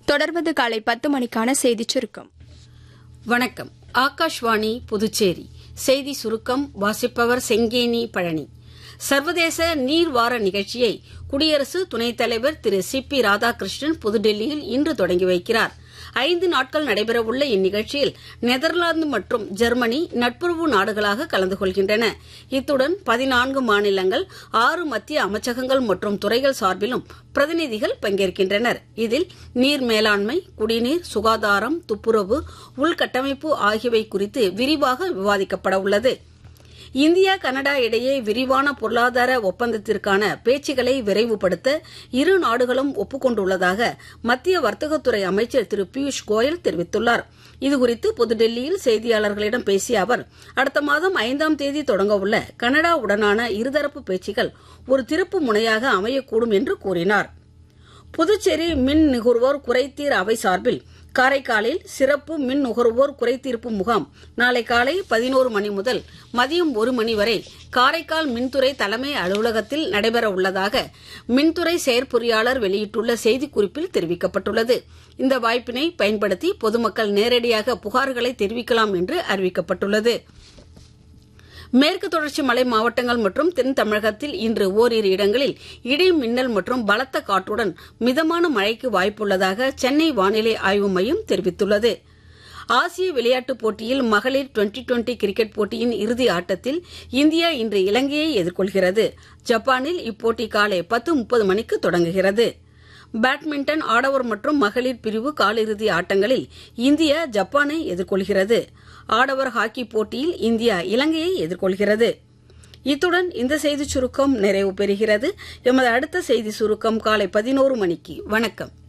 தொடர்வது காலை பத்து மணிக்கான செய்திச் சுருக்கம் வணக்கம் ஆகாஷ்வாணி புதுச்சேரி செய்தி சுருக்கம் வாசிப்பவர் செங்கேனி பழனி சர்வதேச நீர் வார நிகழ்ச்சியை குடியரசு துணைத் தலைவர் திரு சி பி ராதாகிருஷ்ணன் புதுடெல்லியில் இன்று தொடங்கி வைக்கிறார் ஐந்து நாட்கள் நடைபெறவுள்ள இந்நிகழ்ச்சியில் நெதர்லாந்து மற்றும் ஜெர்மனி நட்புறவு நாடுகளாக கலந்து கொள்கின்றன இத்துடன் பதினான்கு மாநிலங்கள் ஆறு மத்திய அமைச்சகங்கள் மற்றும் துறைகள் சார்பிலும் பிரதிநிதிகள் பங்கேற்கின்றனர் இதில் நீர் மேலாண்மை குடிநீர் சுகாதாரம் துப்புரவு உள்கட்டமைப்பு ஆகியவை குறித்து விரிவாக விவாதிக்கப்பட உள்ளது இந்தியா கனடா இடையே விரிவான பொருளாதார ஒப்பந்தத்திற்கான பேச்சுக்களை விரைவுபடுத்த இரு நாடுகளும் ஒப்புக்கொண்டுள்ளதாக மத்திய வர்த்தகத்துறை அமைச்சர் திரு பியூஷ் கோயல் தெரிவித்துள்ளார் இதுகுறித்து புதுடெல்லியில் செய்தியாளர்களிடம் பேசிய அவர் அடுத்த மாதம் ஐந்தாம் தேதி தொடங்கவுள்ள கனடாவுடனான இருதரப்பு பேச்சுக்கள் ஒரு திருப்பு முனையாக அமையக்கூடும் என்று கூறினார் புதுச்சேரி மின் நுகர்வோர் குறைதீர் அவை சார்பில் காரைக்காலில் சிறப்பு மின் நுகர்வோர் குறைதீர்ப்பு முகாம் நாளை காலை பதினோரு மணி முதல் மதியம் ஒரு மணி வரை காரைக்கால் மின்துறை தலைமை அலுவலகத்தில் நடைபெற உள்ளதாக மின்துறை செயற்பொறியாளர் வெளியிட்டுள்ள செய்திக்குறிப்பில் தெரிவிக்கப்பட்டுள்ளது இந்த வாய்ப்பினை பயன்படுத்தி பொதுமக்கள் நேரடியாக புகார்களை தெரிவிக்கலாம் என்று அறிவிக்கப்பட்டுள்ளது மேற்கு தொடர்ச்சி மலை மாவட்டங்கள் மற்றும் தென் தமிழகத்தில் இன்று ஓரிரு இடங்களில் இடி மின்னல் மற்றும் பலத்த காற்றுடன் மிதமான மழைக்கு வாய்ப்புள்ளதாக சென்னை வானிலை ஆய்வு மையம் தெரிவித்துள்ளது ஆசிய விளையாட்டுப் போட்டியில் மகளிர் டுவெண்டி டுவெண்டி கிரிக்கெட் போட்டியின் இறுதி ஆட்டத்தில் இந்தியா இன்று இலங்கையை எதிர்கொள்கிறது ஜப்பானில் இப்போட்டி காலை பத்து முப்பது மணிக்கு தொடங்குகிறது பேட்மிண்டன் ஆடவர் மற்றும் மகளிர் பிரிவு காலிறுதி ஆட்டங்களில் இந்தியா ஜப்பானை எதிர்கொள்கிறது ஆடவர் ஹாக்கி போட்டியில் இந்தியா இலங்கையை எதிர்கொள்கிறது இத்துடன் இந்த செய்திச் சுருக்கம் நிறைவு பெறுகிறது எமது அடுத்த செய்தி சுருக்கம் காலை பதினோரு மணிக்கு வணக்கம்